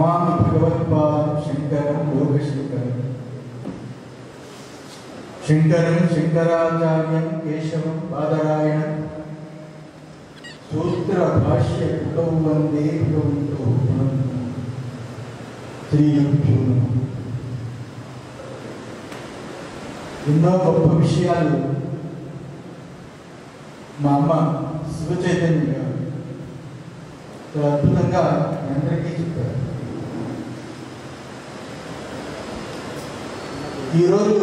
నమామి భగవత్పాదం శంకరం లోకశంకరం శంకరం శంకరాచార్యం కేశవం బాదరాయణం సూత్ర భాష్య కృతౌ వందే భగవంతో పునః శ్రీయుభ్యో నమః. ఎన్నో గొప్ప విషయాలు మా అమ్మ శివ చైతన్య గారు చాలా అద్భుతంగా మీ అందరికీ చెప్పారు ఈరోజు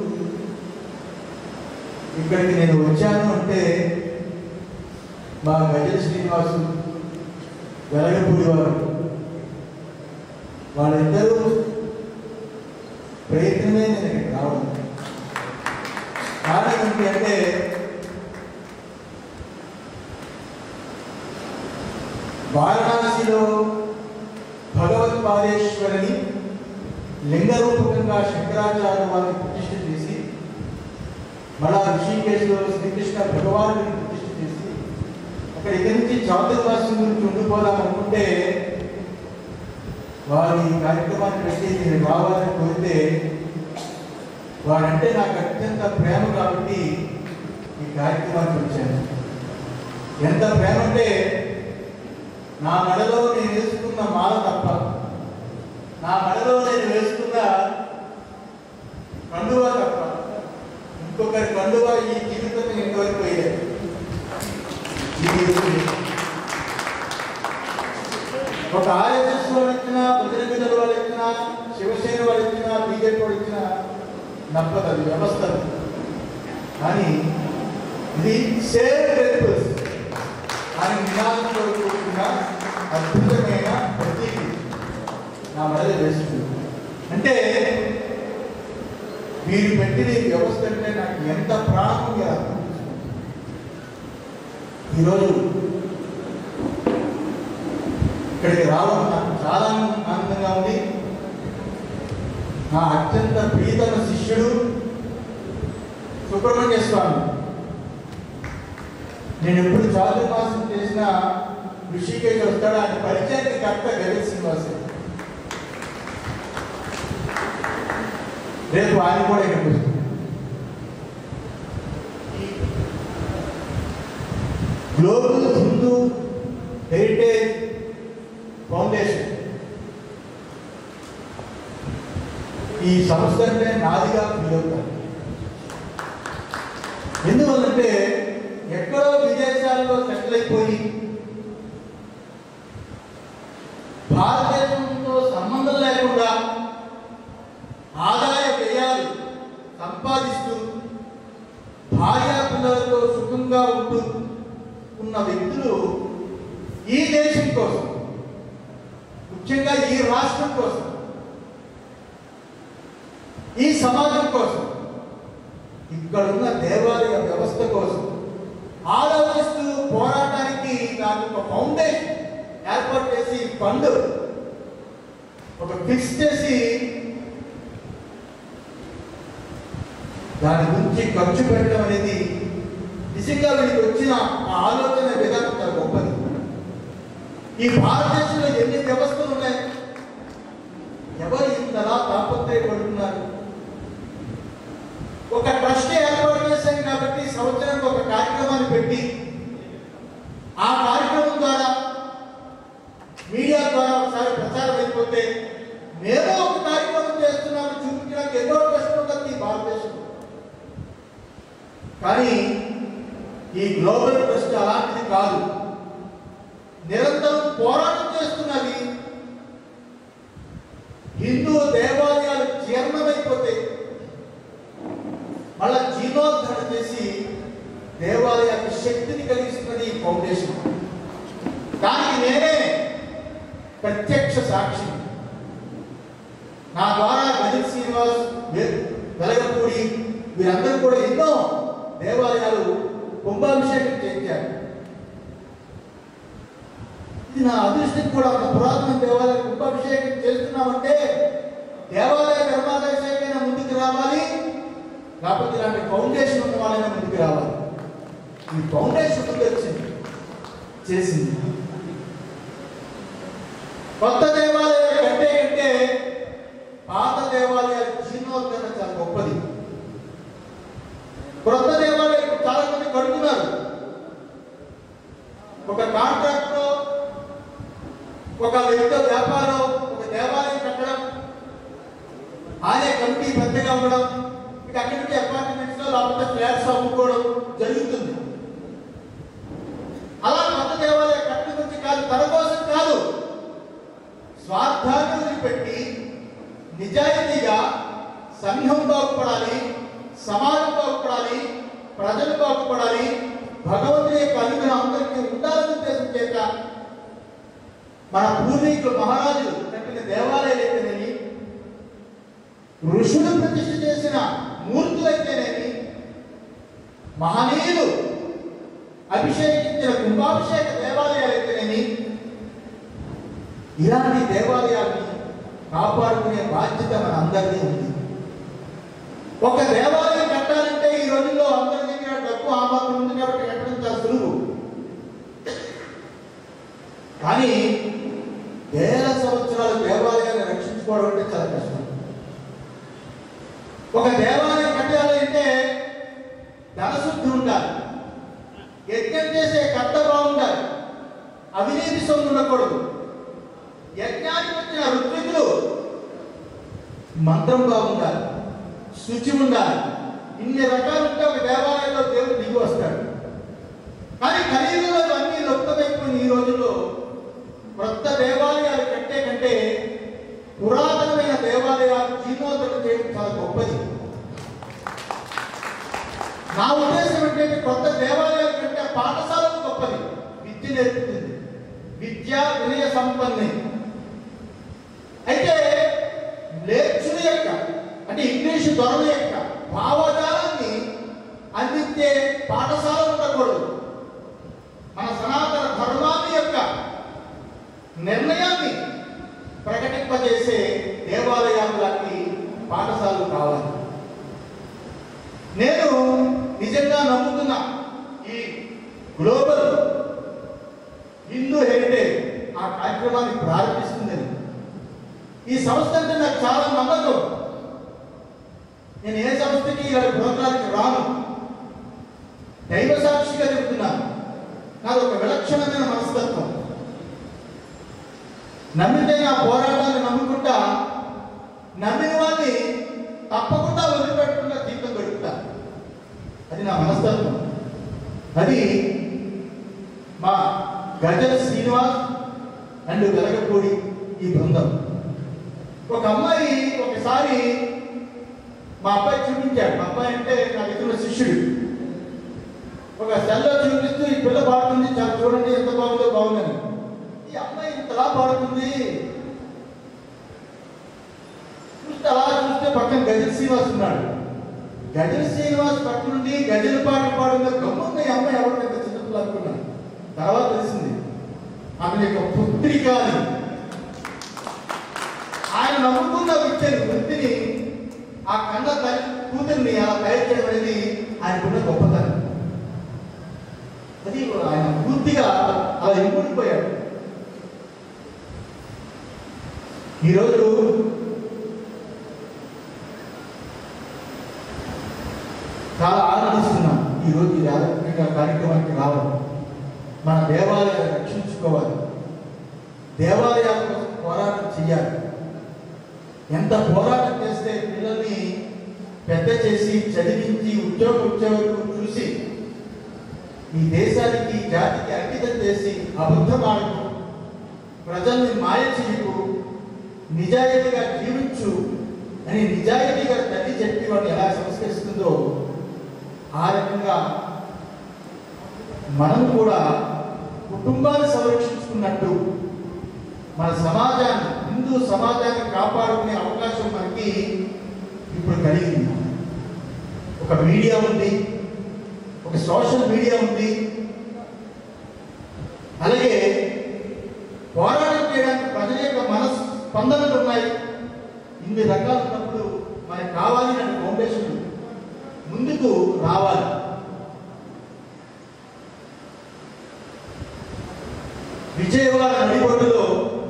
ఇక్కడికి నేను వచ్చాను అంటే మా గజల్ శ్రీనివాసు వెలగపూడి వారు వాళ్ళిద్దరూ ప్రయత్నమే నేను ఇక్కడికి రావడం కారణం ఏంటి అంటే వారణాసిలో భగవత్పాదేశ్వరిని లింగరూపకంగా శంకరాచార్య వారిని ప్రతిష్ఠ చేసి మళ్ళా ఋషికేశ్లో శ్రీకృష్ణ భగవానుని ప్రతిష్ఠ చేసి అక్కడ ఇక్కడి నుంచి చాతుర్వాసం గురించి ఉండిపోదాం అనుకుంటే వారు ఈ కార్యక్రమాన్ని పెట్టి నేను రావాలని కోరితే వాడంటే నాకు అత్యంత ప్రేమ కాబట్టి ఈ కార్యక్రమానికి వచ్చాను ఎంత ప్రేమ అంటే నా మెడలో నేను వేసుకున్న మాల తప్ప నా మెడలో నేను వేసుకున్న కండువా తప్ప ఇంకొకరి కండువా ఈ జీవితం ఇంతవరకు వేయలేదు ఇది ఒక ఆర్ఎస్ఎస్ వాళ్ళు ఇచ్చిన బజరంగదళ వాళ్ళు ఇచ్చిన శివసేన వాళ్ళు ఇచ్చిన బీజేపీ వాళ్ళు ఇచ్చిన నప్పదు అది వ్యవస్థ అది. కానీ ఇది సేవ్ టెంపుల్స్ అని నినాదంతో కూడుకున్న అద్భుతమైన ప్రతీక నా మెడలో వేస్తుంది అంటే మీరు పెట్టిన ఈ వ్యవస్థ అంటే నాకు ఎంత ప్రాణం ఉంది అర్థం చేసుకోండి. ఈరోజు ఇక్కడికి రావడం నాకు చాలా ఆనందంగా ఉంది నా అత్యంత ప్రీతమ శిష్యుడు సుబ్రహ్మణ్య స్వామి నేను ఎప్పుడు చాతుర్మాసం చేసిన ఋషికేశ్ వస్తాడు ఆయన పరిచయానికి కర్త గజల్ శ్రీనివాసే రేపు ఆయన కూడా ఇక్కడికి వస్తుంది గ్లోబల్ హిందూ హెరిటేజ్ ఫౌండేషన్ ఈ సంస్థ అంటే నాదిగా ఫీల్ అవుతాను ఎందువల్లంటే ఎక్కడో విదేశాల్లో సెటిల్ అయిపోయి భారతదేశంతో సంబంధం లేకుండా ఆదాయ వ్యయాలు సంపాదిస్తూ భార్యా పిల్లలతో సుఖంగా ఉంటూ ఉన్న వ్యక్తులు ఈ దేశం కోసం ముఖ్యంగా ఈ రాష్ట్రం కోసం ఈ సమాజం కోసం ఇక్కడున్న దేవాలయ వ్యవస్థ కోసం ఆలోచిస్తూ పోరాటానికి నాకు ఒక ఫౌండేషన్ ఏర్పాటు చేసి ఫండ్ ఒక ఫిక్స్ చేసి దాని గురించి ఖర్చు పెట్టడం అనేది నిజంగా వీళ్ళకి వచ్చిన ఆ ఆలోచన విధానం చాలా గొప్పది ఈ భారతదేశంలో ఎన్ని వ్యవస్థలు ఉన్నాయి ఎవరు ఇంతలా తాపత్రయపడుతున్నారు ఒక ట్రస్ట్ ఏర్పాటు చేశాం కాబట్టి సంవత్సరానికి ఒక కార్యక్రమాన్ని పెట్టి ఆ కార్యక్రమం ద్వారా మీడియా ద్వారా ఒకసారి ప్రచారం అయిపోతే మేము ఒక కార్యక్రమం చేస్తున్నామని చూపించడానికి ఎన్నో ట్రస్ట్ ఉంటుంది ఈ భారతదేశంలో కానీ ఈ గ్లోబల్ ట్రస్ట్ అలాంటిది కాదు నిరంతరం పోరాటం చేస్తున్నది హిందూ దేవాలయాలు జీర్ణమైపోతే మళ్ళా జీర్ణోద్ధరణ చేసి దేవాలయానికి శక్తిని కలిగిస్తున్నది ఈ ఫౌండేషన్ దానికి నేనే ప్రత్యక్ష సాక్షి నా ద్వారా గజల్ శ్రీనివాస్ వె- వెలగపూడి వీరందరూ కూడా ఎన్నో దేవాలయాలు కుంభాభిషేకం చేయించారు ఇది నా అదృష్టం కూడా ఒక పురాతన దేవాలయ కుంభాభిషేకం చేస్తున్నామంటే దేవాలయ ధర్మాదాయ శాఖ అయినా ముందుకు రావాలి లేకపోతే ఇలాంటి ఫౌండేషన్ ఉన్న వాళ్ళైనా ముందుకు రావాలి ఈ ఫౌండేషన్ ముందు వచ్చింది చేసింది కొత్త దేవాలయాలు వ్యక్తి వ్యాపారం ఒక దేవాలయం కట్టడం ఆయనే కమిటీ పెద్దగా ఉండడం ఇక అక్కడి నుంచి అపార్ట్మెంట్స్ లో లేకపోతే ఫ్లాట్స్ అమ్ముకోవడం జరుగుతుంది అలా కొత్త దేవాలయం కట్టడం గురించి కాదు తన కోసం కాదు స్వార్థాన్ని వదిలిపెట్టి నిజాయితీగా సంఘం బాగుపడాలి సమాజం బాగుపడాలి ప్రజలు బాగుపడాలి భగవంతుని యొక్క అనుగ్రహం అందరికీ ఉండాలని ఉద్దేశం చేత మన పూర్వీకులు మహారాజులు కట్టిన దేవాలయాలు అయితేనేమి ఋషులు ప్రతిష్ఠ చేసిన మూర్తులైతేనేమి మహనీయులు అభిషేకించిన కుంభాభిషేక దేవాలయాలు అయితేనేమి ఇలాంటి దేవాలయాల్ని కాపాడుకునే బాధ్యత మన అందరినీ ఉంది ఒక దేవాలయం కట్టాలంటే ఈ రోజుల్లో అందరి దగ్గర డబ్బు ఆ మాత్రం ఉంది కాబట్టి కట్టడం చాలా సులువు కానీ వేల సంవత్సరాల దేవాలయాన్ని రక్షించుకోవడం అంటే చాలా కష్టం ఒక దేవాలయం కట్టాలి అంటే ధనశుద్ధి ఉండాలి యజ్ఞం చేసే కర్త బాగుండాలి అవినీతి సొమ్ము ఉండకూడదు యజ్ఞానికి వచ్చిన ఋత్వికులు మంత్రం బాగుండాలి శుచి ఉండాలి ఇన్ని రకాలు ఉంటే ఒక దేవాలయంలో దేవుడు దిగి వస్తాడు కానీ కలియుగంలో అన్ని లుప్తమైపోయిన ఈ రోజుల్లో కొత్త దేవాలయాలు కట్టే కంటే పురాతనమైన దేవాలయాలు జీర్ణోద్ధరణ చేయడం చాలా గొప్పది నా ఉద్దేశం ఏంటంటే కొత్త దేవాలయాల కంటే పాఠశాలకు గొప్పది విద్య నేర్పుతుంది విద్య వినయ సంపన్నే అయితే లేచుల యొక్క అంటే ఇంగ్లీషు దొరల యొక్క భావజాలాన్ని అందించే పాఠశాల ఉండకూడదు మన సనాతన ధర్మాన్ని యొక్క నిర్ణయాన్ని ప్రకటింపజేసే దేవాలయాలు లాంటి పాఠశాలలు కావాలి నేను నిజంగా నమ్ముతున్నా ఈ గ్లోబల్ హిందూ హెరిటేజ్ ఆ కార్యక్రమాన్ని ప్రారంభిస్తుందని ఈ సంస్థ అంటే నాకు చాలా నమ్మకం నేను ఏ సంస్థకి ఇలాంటి ప్రోగ్రానికి రాను దైవ సాక్షిగా చెబుతున్నాను నాది ఒక విలక్షణమైన మనస్తత్వం నమ్మితే నా పోరాటాన్ని నమ్ముకుంటా నమ్మిన వాడిని తప్పకుండా వదిలిపెట్టకుండా జీవితం గడుపుతా అది నా మనస్తత్వం అది మా గజల్ శ్రీనివాస్ అండ్ వెలగపూడి ఈ బృందం ఒక అమ్మాయి ఒకసారి మా అబ్బాయి చూపించాడు మా అబ్బాయి అంటే నాకు ఎదురు శిష్యుడు ఒక సెల్లో చూపిస్తూ ఈ పిల్ల పాడుతుంది చాలా చూడండి ఎంత బాగుందో బాగుందని ఈ అమ్మాయి ఇంతలా పాడుతుంది చూస్తే అలా చూస్తే పక్కన గజల్ శ్రీనివాస్ ఉన్నాడు గజల్ శ్రీనివాస్ పక్క నుండి గజల్ పాట పాడుతున్న గమ్మున్న ఈ అమ్మాయి ఎవరు పెద్ద చిన్నపిల్ల అనుకున్నాను తర్వాత తెలిసింది ఆమె యొక్క పుత్రిక అని ఆయన నమ్ముకున్న విద్యని వృత్తిని ఆ కన్న తల్లి కూతుర్ని అలా తయారు చేయడం అనేది ఆయనకున్న గొప్పతనం అది ఆయన పూర్తిగా అలా ఇంపుడిపోయాడు ఈరోజు చాలా ఆనందిస్తున్నాం ఈరోజు ఈ ఆధ్యాత్మిక కార్యక్రమానికి రావడం మన దేవాలయాలు రక్షించుకోవాలి దేవాలయాల కోసం పోరాటం చేయాలి ఎంత పోరాటం చేస్తే పిల్లల్ని పెద్ద చేసి చదివించి ఉద్యోగ ఉద్యోగులు చూసి ఈ దేశానికి ఈ జాతికి అంకితం చేసి అబద్ధం ఆడకు ప్రజల్ని మాయ చేయకు నిజాయితీగా జీవించు అని నిజాయితీగా తల్లి చెప్పి వాడిని ఎలా సంస్కరిస్తుందో ఆ రకంగా మనం కూడా కుటుంబాన్ని సంరక్షించుకున్నట్టు మన సమాజాన్ని హిందూ సమాజాన్ని కాపాడుకునే అవకాశం మనకి ఇప్పుడు కలిగింది ఒక మీడియా ఉంది ఒక సోషల్ మీడియా ఉంది అలాగే పోరాటం చేయడానికి ప్రజల యొక్క మనస్ స్పందనలు ఉన్నాయి ఇన్ని రకాలు ఉన్నప్పుడు మనకు కావాలి అనే ఫౌండేషన్ ముందుకు రావాలి విజయవాడ నడిబొడ్డులో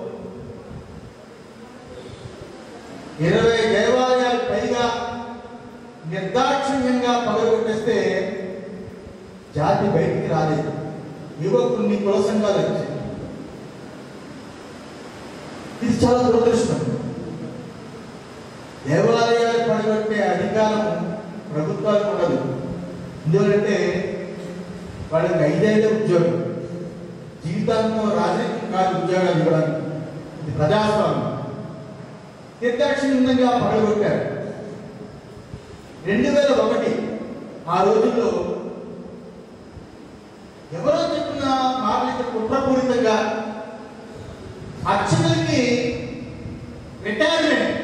ఇరవై దేవాలయాలు పైగా నిర్దాక్షిణ్యంగా పగలగొట్టేస్తే జాతి బయటికి రాలేదు ఏవో కొన్ని కుల సంఘాలు వచ్చాయి ఇది చాలా దురదృష్టం దేవాలయాలు పడగొట్టే అధికారం ప్రభుత్వానికి ఉండదు ఎందుకంటే వాళ్ళకి ఐదేళ్ళ ఉద్యోగం జీవితాంతం రాజకీయం కాదు ఉద్యోగాలు ఇవ్వడానికి ఇది ప్రజాస్వామ్యం నిర్దాక్షిణ్యంగా పడగొట్టారు రెండు వేల ఒకటి ఆ రోజుల్లో ఎవరో చెప్పిన మాటలకి కుట్రపూరితంగా అర్చకులకి రిటైర్మెంట్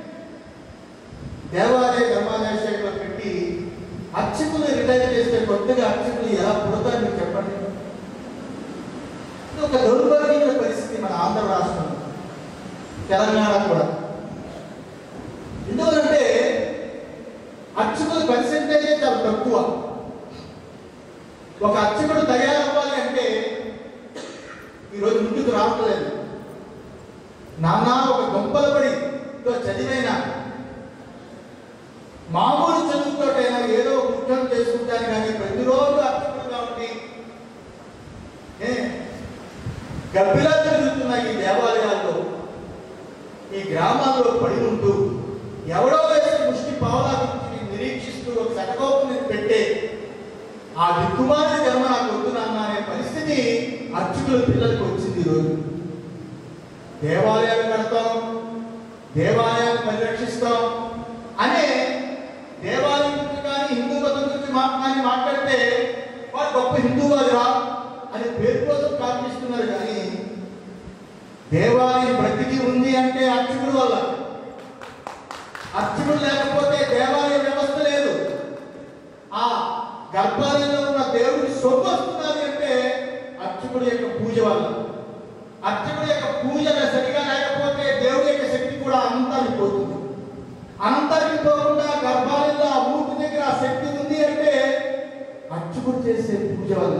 దేవాలయ ధర్మాదాయ శాఖలో పెట్టి అర్చకులు రిటైర్ చేస్తే కొత్తగా అర్చకులు ఎలా పుడతారు మీరు చెప్పండి ఇది ఒక దౌర్భాగ్యమైన పరిస్థితి మన ఆంధ్ర రాష్ట్రంలో తెలంగాణ కూడా ఎందుకంటే అర్చకుల పర్సెంటేజే చాలా తక్కువ ఒక అర్చకుడు తయారవ్వాలి అంటే ఈరోజు ముందుకు రావట్లేదు నానా ఒక గొప్పల పడి చదివైనా మామూలు చదువుతోటైనా ఏదో ఒక ఉద్యోగం చేసుకుంటాను కానీ ప్రతిరోజు అర్చకుడుగా ఉండి ఏ, గబ్బిలా తిరుగుతున్న ఈ దేవాలయాల్లో ఈ గ్రామాల్లో పడి ఉంటూ ఎవడో వేసే ముష్టి పావలా గురించి నిరీక్షిస్తూ ఒక శటకోపం పెట్టే ఆ దిక్కుమాలి జన్మ నాకు వద్దు నాన్న అనే పరిస్థితి అర్చకుల పిల్లలకు వచ్చింది ఈరోజు దేవాలయాలు కడతాం దేవాలయాన్ని పరిరక్షిస్తాం అనే దేవాలయం గురించి కానీ హిందూ మతం గురించి మా- కానీ మాట్లాడితే వాడు గొప్ప హిందూవాదిరా అని పేరు కోసం కాపిస్తున్నారు కానీ దేవాలయం బ్రతికి ఉంది అంటే అర్చకుడు వల్ల అర్చకుడు లేకపోతే దేవాలయ వ్యవస్థ లేదు ఆ గర్భాలయంలో ఉన్న దేవుడికి సొమ్ము వస్తున్నది అంటే అర్చకుడి యొక్క పూజ వల్ల అర్చకుడి యొక్క పూజ సరిగా లేకపోతే దేవుడి యొక్క శక్తి కూడా అనంతానికి పోతుంది అనంతానికి పోకుండా గర్భాలయంలో ఆ మూర్తి దగ్గర ఆ శక్తి ఉంది అంటే అర్చకుడు చేసే పూజ వల్ల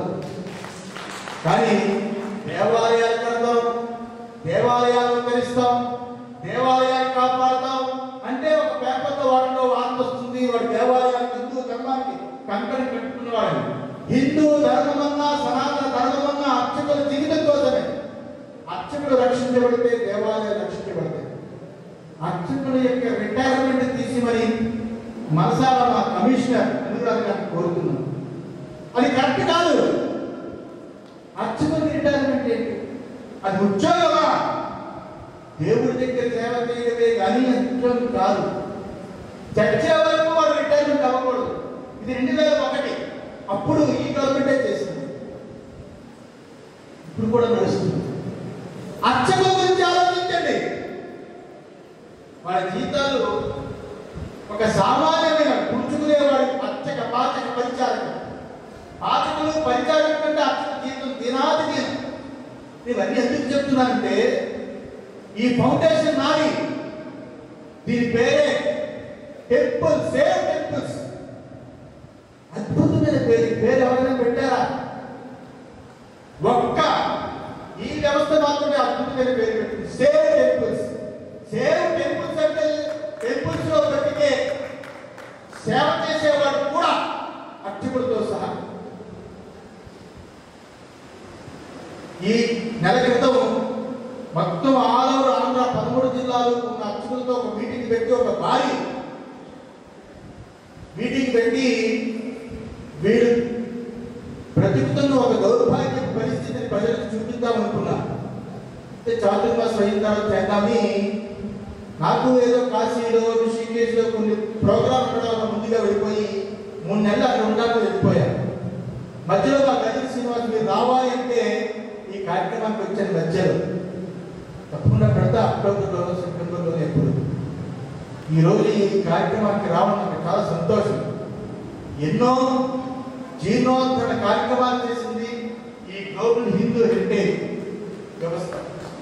కానీ దేవాలయాలు కడతాం దేవాలయాలు ఉద్ధరిస్తాం దేవాలయాన్ని కాపాడుతాం అంటే ఒక పేపర్తో వాటిలో వార్త వస్తుంది వాడు దేవాలయానికి హిందూ ధర్మానికి కంకణం కట్టుకున్నవాడు హిందూ ధర్మమన్నా సనాతన ధర్మమన్నా అర్చకుల జీవితం కోసమే అర్చకులు రక్షించబడితే దేవాలయాలు రక్షించబడతాయి అర్చకుల యొక్క రిటైర్మెంట్ తీసి మరి మనసారా మా కమిషనర్ అనురాగ్ గారిని కోరుతున్నాను అది కరెక్ట్ కాదు అర్చకుల రిటైర్మెంట్ ఏంటి అది ఉద్యోగమా దేవుడి దగ్గర సేవ చేయడమే కానీ అది ఉద్యోగం కాదు చచ్చే వరకు వాడు రిటైర్మెంట్ అవ్వకూడదు ఇది రెండు వేల ఒకటి అప్పుడు ఈ గవర్నమెంటే చేసింది ఇప్పుడు కూడా నడుస్తుంది అర్చకుల గురించి ఆలోచించండి వాళ్ళ జీతాలు ఒక సామాన్యమైన పుడుచుకునేవాడి అర్చక పాచక పరిచారక పాచకులు పరిచారక కంటే అర్చక జీతం దినాది దీనం ఇవన్నీ ఎందుకు చెప్తున్నానంటే ఈ ఫౌండేషన్ నాది దీని పేరే టెంపుల్ సేవ్ టెంపుల్స్ అద్భుతమైన పేరు ఈ పేరు ఎవరైనా పెట్టారా ఒక్క ఈ వ్యవస్థ మాత్రమే అద్భుతమైన పేరు పెట్టింది సేవ్ టెంపుల్స్ సేవ్ టెంపుల్స్ అంటే టెంపుల్స్ లో బ్రతికే సేవ చేసేవాడు కూడా అర్చకుడితో సహా ఈ నెల క్రితం మొత్తం ఆల్ ఓవర్ ఆంధ్ర పదమూడు జిల్లాలు ఉన్న అర్చకులతో ఒక మీటింగ్ పెట్టి ఒక భారీ మీటింగ్ పెట్టి వీడు బ్రతుకుతున్న ఒక దౌర్భాగ్య పరిస్థితిని ప్రజలకు చూపిద్దాం అనుకున్నా అంటే చాతుర్మాస అయిన తర్వాత చేద్దామని నాకు ఏదో కాశీలో ఋషికేశ్లో కొన్ని ప్రోగ్రామ్ ఉండడం వల్ల ముందుగా వెళ్ళిపోయి మూడు నెలలు అక్కడ ఉండాలని వెళ్ళిపోయాను మధ్యలో మా గజల్ శ్రీనివాస్ మీరు రావాలి అంటే ఈ కార్యక్రమానికి వచ్చాను మధ్యలో తప్పకుండా పెడతా అక్టోబర్లో సెప్టెంబర్లో ఎప్పుడు ఈరోజు ఈ కార్యక్రమానికి రావడం నాకు చాలా సంతోషం ఎన్నో జీర్ణోద్ధరణ కార్యక్రమాలు చేసింది ఈ గ్లోబల్ హిందూ హెరిటేజ్ వ్యవస్థ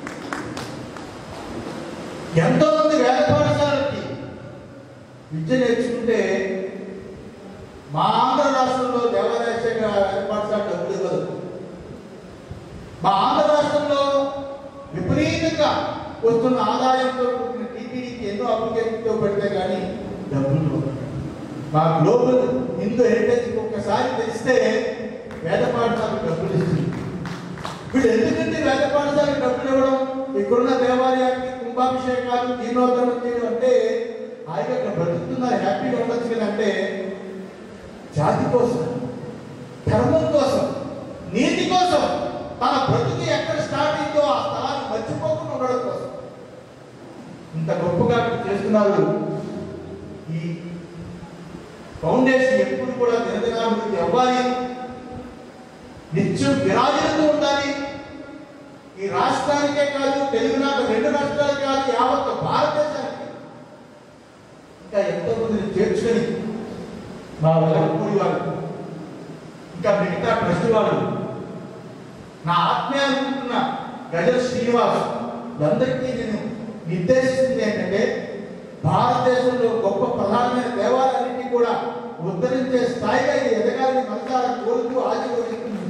ఎంతో మంది వేద పాఠశాలకి విద్య నేర్చుకుంటే మా ఆంధ్ర రాష్ట్రంలో దేవాలయ శాఖ వేద పాఠశాల డబ్బులు ఇవ్వదు మా ఆంధ్ర రాష్ట్రంలో విపరీతంగా వస్తున్న ఆదాయంతో కూడిన టీటీడీకి ఎన్నో అప్లికేషన్తో పెడితే కానీ డబ్బులు ఇవ్వదు. మా గ్లోబల్ హిందూ హెరిటేజ్ ఒక్కసారి తెలిస్తే వేద పాఠశాలకు డబ్బులు ఇస్తుంది వీళ్ళు ఎందుకంటే వేద పాఠశాలకు డబ్బులు ఇవ్వడం ఇక్కడున్న దేవాలయానికి కుంభాభిషేకాలు జీర్ణోద్ధరణ చేయడం అంటే హాయిగా ఇక్కడ బ్రతుకుతున్నారు హ్యాపీగా ఉండొచ్చు కదా అంటే జాతి కోసం ధర్మం కోసం నీతి కోసం తన బ్రతుకు ఎక్కడ స్టార్ట్ అయిందో ఆ స్థలాన్ని మర్చిపోకుండా ఉండడం కోసం ఇంత గొప్పగా చేస్తున్నారు ఈ ఫౌండేషన్ ఎప్పుడు కూడా దినదినాభివృద్ధి అవ్వాలి నిత్యం విరాజిల్లుతూ ఉండాలి ఈ రాష్ట్రానికే కాదు తెలుగునాడు రెండు రాష్ట్రాలకే కాదు యావత్ భారతదేశానికి ఇంకా ఎంతో మందిని చేర్చుకొని మా వెలపూడి వారు ఇంకా మిగతా ట్రస్ట్ వాళ్ళు నా ఆత్మీయ అనుకుంటున్న గజల్ శ్రీనివాస్ అందరికీ నేను నిర్దేశిస్తుంది ఏంటంటే భారతదేశంలో గొప్ప ప్రధానమైన దేవాలయాలన్నింటినీ కూడా ఉద్ధరించే స్థాయిగా ఇది ఎదగాలని మనసారా కోరుతూ ఆశీర్వదిస్తుంది